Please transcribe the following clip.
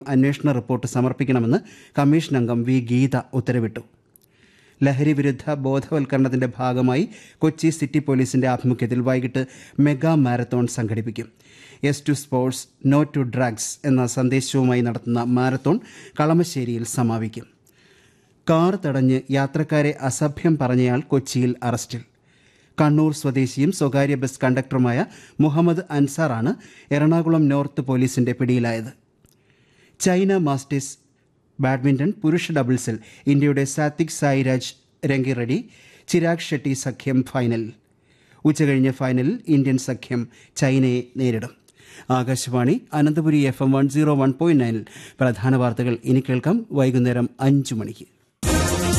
അന്വേഷണ റിപ്പോർട്ട് സമർപ്പിക്കണമെന്ന് കമ്മീഷൻ അംഗം വി ഗീത ഉത്തരവിട്ടു ലഹരി വിരുദ്ധ ബോധവൽക്കരണത്തിന്റെ ഭാഗമായി കൊച്ചി സിറ്റി പോലീസിന്റെ ആഭിമുഖ്യത്തിൽ വൈകിട്ട് മെഗാ മാരത്തോൺ സംഘടിപ്പിക്കും yes to sports no to drugs എന്ന സന്ദേശവുമായി നടത്തുന്ന മാരത്തോൺ കളമശ്ശേരിയിൽ സമാപിക്കും കാർ തടഞ്ഞ് യാത്രക്കാരെ അസഭ്യം പറഞ്ഞയാൾ കൊച്ചിയിൽ അറസ്റ്റിൽ കണ്ണൂർ സ്വദേശിയും സ്വകാര്യ ബസ് കണ്ടക്ടറുമായ മുഹമ്മദ് അൻസാറാണ് എറണാകുളം നോർത്ത് പോലീസിന്റെ പിടിയിലായത് ചൈന മാസ്റ്റേഴ്സ് ബാഡ്മിന്റൺ പുരുഷ ഡബിൾസിൽ ഇന്ത്യയുടെ സാത്വിക് സായിരാജ് രംഗിറെഡ്ഡി ചിരാഗ് ഷെട്ടി സഖ്യം ഫൈനലിൽ ഉച്ചകഴിഞ്ഞ ഫൈനലിൽ ഇന്ത്യൻ സഖ്യം ചൈനയെ നേരിടും Akashvani Ananthapuri F M one zero one point നയനിൽ പ്രധാന വാർത്തകൾ ഇനി കേൾക്കാം വൈകുന്നേരം അഞ്ചു മണിക്ക്